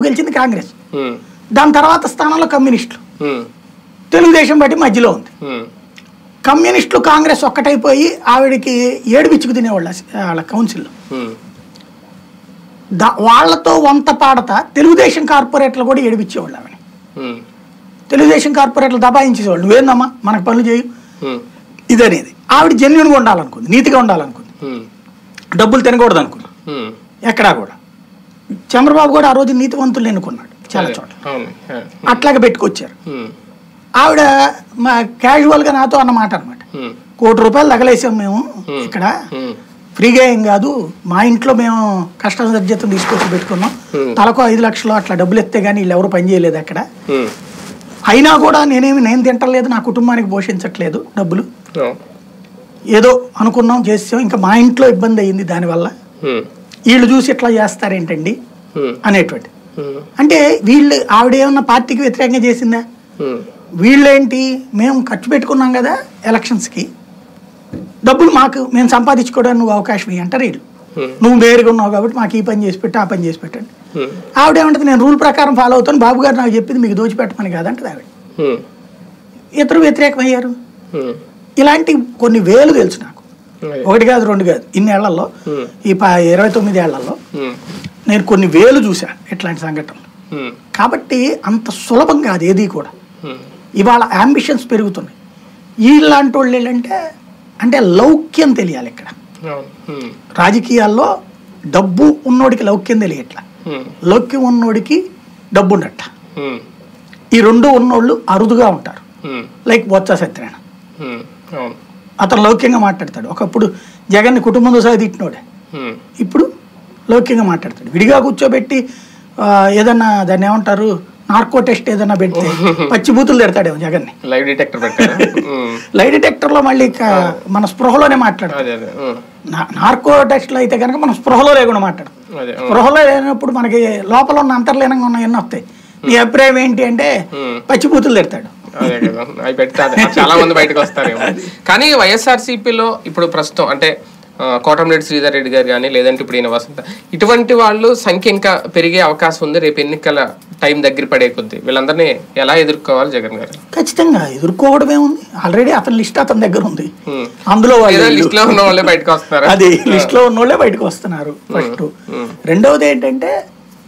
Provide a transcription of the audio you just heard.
గెలిచింది కాంగ్రెస్ ఉమ్, దాని తర్వాత స్థానంలో కమ్యూనిస్టులు ఉమ్, తెలుగుదేశం బట్టి మధ్యలో ఉంది ఉమ్, కమ్యూనిస్టులు కాంగ్రెస్ ఒక్కటైపోయి ఆవిడకి ఏడుపిచ్చుకు తినేవాళ్ళు ఆ- వాళ్ళ కౌన్సిల్లో ఉమ్, దా వాళ్ళతో వంత పాడతా తెలుగుదేశం కార్పొరేట్లు కూడా ఏడిపించేవాళ్ళు ఆవిడ ఉమ్, తెలుగుదేశం కార్పొరేట్లు దబాయించేవాళ్ళు నువ్వేందమ్మా మనకు పనులు చేయు ఉమ్, ఇదనేది ఆవిడ జెన్యున్గా ఉండాలనుకుంది నీతిగా ఉండాలనుకుంది ఉమ్, డబ్బులు తినకూడదు అనుకుంది ఉమ్. ఎక్కడా కూడా చంద్రబాబు కూడా ఆ రోజు నీతివంతులు ఎన్నుకున్నాడు చాలా అదే, చోట్ల అవును ఆ, అట్లాగే పెట్టుకొచ్చారు ఉమ్, ఆవిడ మా క్యాజువల్గా నాతో అన్నమాట అనమాట ఉమ్, కోటి రూపాయలు తగలేసాం మేము ఇక్కడ ఉమ్, ఫ్రీగా ఏం కాదు మా ఇంట్లో మేము కష్ట సర్జతం తీసుకొచ్చి పెట్టుకున్నాం Hmm. తలకు ఐదు లక్షలు అట్లా డబ్బులు ఎత్తే కానీ వీళ్ళు ఎవరు పని చేయలేదు అక్కడ ఉమ్, అయినా కూడా నేనేమి నేను తింటలేదు నా కుటుంబానికి పోషించట్లేదు డబ్బులు అవును, ఏదో అనుకున్నాం చేసాం ఇంకా మా ఇంట్లో ఇబ్బంది అయ్యింది దానివల్ల ఉమ్, వీళ్ళు చూసి ఇట్లా చేస్తారేంటండి ఉమ్, అనేటువంటి ఉమ్, అంటే వీళ్ళు ఆవిడ ఏమన్నా పార్టీకి వ్యతిరేకంగా చేసిందా ఉమ్, వీళ్ళేంటి మేము ఖర్చు పెట్టుకున్నాం కదా ఎలక్షన్స్కి డబ్బులు మాకు మేము సంపాదించుకోవడానికి నువ్వు అవకాశం ఇవ్వు అంటారు వీళ్ళు ఉమ్, నువ్వు వేరుగా ఉన్నావు కాబట్టి మాకు ఈ పని చేసి పెట్టు ఆ పని చేసి పెట్టండి ఉమ్, ఆవిడ ఏమంటుంది నేను రూల్ ప్రకారం ఫాలో అవుతాను బాబు గారు నాకు చెప్పింది మీకు దోచిపెట్టమని కాదంటది ఆవిడ ఉమ్, ఇద్దరు వ్యతిరేకమయ్యారు ఉమ్, ఇలాంటి కొన్ని వేలు తెలుసు నాకు అదే, ఒకటి కాదు రెండు కాదు ఇన్ని ఏళ్లలో ఉమ్, ఈ ప ఇరవై తొమ్మిది ఏళ్లలో ఉమ్, నేను కొన్ని వేలు చూసా ఇట్లాంటి సంఘటనలు ఉమ్, కాబట్టి అంత సులభం కాదు ఏది కూడా ఉమ్, ఇవాళ అంబిషన్స్ పెరుగుతున్నాయి వీళ్ళంటి వాళ్ళు ఏంటంటే అంటే లౌక్యం తెలియాలి ఇక్కడ అవును, ఉమ్, రాజకీయాల్లో డబ్బు ఉన్నోడికి లౌక్యం తెలియట్లా ఉమ్, లౌక్యం ఉన్నోడికి డబ్బు ఉండట్ల ఉమ్, ఈ రెండు ఉన్నోళ్ళు అరుదుగా ఉంటారు um, like Botsa Satyanarayana um, అవును, అతను లౌక్యంగా మాట్లాడతాడు ఒకప్పుడు జగన్ని కుటుంబంతో సహా తిట్టినోడే ఉమ్, ఇప్పుడు లౌక్యంగా మాట్లాడతాడు విడిగా కూర్చోబెట్టి ఆ, ఏదన్నా దాన్ని ఏమంటారు నార్కో టెస్ట్ ఏదన్నా పెడితే పచ్చి బూతులు తిడతాడేమో జగన్ని లైవ్ డిటెక్టర్ పెట్టారా ఉమ్, లై డిటెక్టర్లో మళ్ళీ ఇక మన స్పృహలోనే మాట్లాడతాడు అదే అదే ఉమ్, నా- నార్కో టెస్ట్లో అయితే కనుక మనం స్పృహలో లేకుండా మాట్లాడతాం అదే ఉమ్, స్పృహలో లేనప్పుడు మనకి లోపల ఉన్న అంతర్లీనంగా ఉన్న ఎన్ని వస్తాయి నీ అభిప్రాయం ఏంటి అంటే ఉమ్. పచ్చి బూతులు తిడతాడు అదే కదా అవి పెడితే అదే చాలా మంది బయటకు వస్తారేమో కానీ వైఎస్ఆర్సీపీలో ఇప్పుడు ప్రస్తుతం అంటే ఆ, కోటమిరెడ్డి శ్రీధర్ రెడ్డి గారు కానీ లేదంటే ఇప్పుడు ఈయన వసంత ఇటువంటి వాళ్ళు సంఖ్య ఇంకా పెరిగే అవకాశం ఉంది రేపు ఎన్నికల టైం దగ్గర పడే కొద్దీ వీళ్ళందరినీ ఎలా ఎదుర్కోవాలి జగన్ గారు ఖచ్చితంగా ఎదుర్కోవడమే ఉంది ఆల్రెడీ అతని లిస్ట్ అతని దగ్గర ఉంది ఉమ్. అందులో వాళ్ళు లేదా లిస్ట్ లో ఉన్న వాళ్ళే బయటకు వస్తున్నారు అది లిస్ట్ లో ఉన్న వాళ్ళే బయటకు వస్తున్నారు ఫస్ట్ రెండవది ఏంటంటే